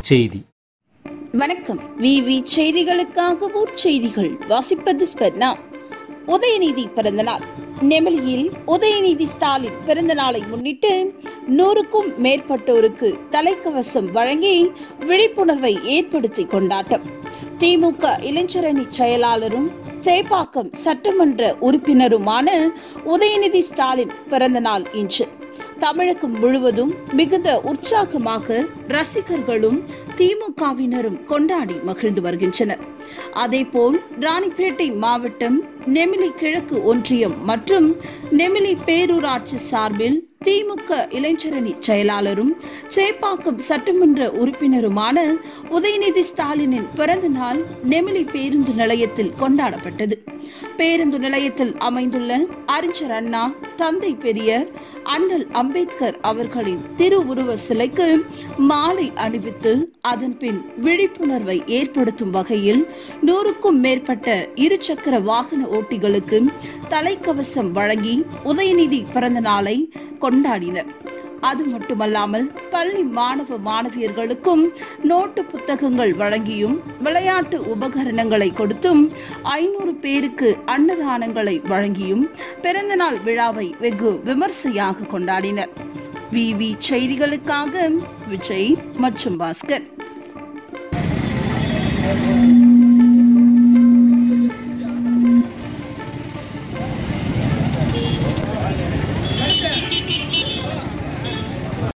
செய்தி வணக்கம் விவி செய்திகளுக்காக ஊர் செய்திகள் வாசிப்பது ஸ்பர்ணா உதயநிதி பிறந்தநாள் நெமிலியில் உதயநிதி ஸ்டாலின் பிறந்த நாளை முன்னிட்டு நூறுக்கும் மேற்பட்டோருக்கு தலைக்கவசம் வழங்கி விழிப்புணர்வை ஏற்படுத்தி கொண்டாட்டம் திமுக இளைஞரணி செயலாளரும் சேப்பாக்கம் சட்டமன்ற உறுப்பினருமான உதயநிதி ஸ்டாலின் பிறந்த நாள் இன்று தமிழகம் முழுவதும் மிகுந்த உற்சாகமாக ரசிகர்களும் திமுகவினரும் கொண்டாடி மகிழ்ந்து வருகின்றனர் அதேபோல் ராணிப்பேட்டை மாவட்டம் நெமிலி கிழக்கு ஒன்றியம் மற்றும் நெமிலி பேரூராட்சி சார்பில் திமுக இளைஞரணி செயலாளரும் சேப்பாக்கம் சட்டமன்ற உறுப்பினருமான உதயநிதி ஸ்டாலினின் பிறந்த நாள் நெமிலி பேருந்து நிலையத்தில் கொண்டாடப்பட்டது பேருந்து நிலையத்தில் அமைந்துள்ள அறிஞர் அண்ணா தந்தை பெரியார் அண்ணல் அம்பேத்கர் அவர்களின் திருவுருவ சிலைக்கு மாலை அணிவித்து அதன் பின் விழிப்புணர்வை ஏற்படுத்தும் வகையில் நூறுக்கும் மேற்பட்ட இருசக்கர வாகன ஓட்டிகளுக்கு தலைக்கவசம் வழங்கி உதயநிதி பிறந்த நாளை கொண்டாடினர் அது மட்டுமல்லாமல் பள்ளி மாணவ மாணவியர்களுக்கும் நோட்டு புத்தகங்கள் வழங்கியும் விளையாட்டு உபகரணங்களை கொடுத்தும் ஐநூறு பேருக்கு அன்னதானங்களை வழங்கியும் பிறந்தநாள் விழாவை வெகு விமர்சையாக கொண்டாடினர் விவி செய்திகளுக்காக விஜய் மற்றும் பாஸ்கர்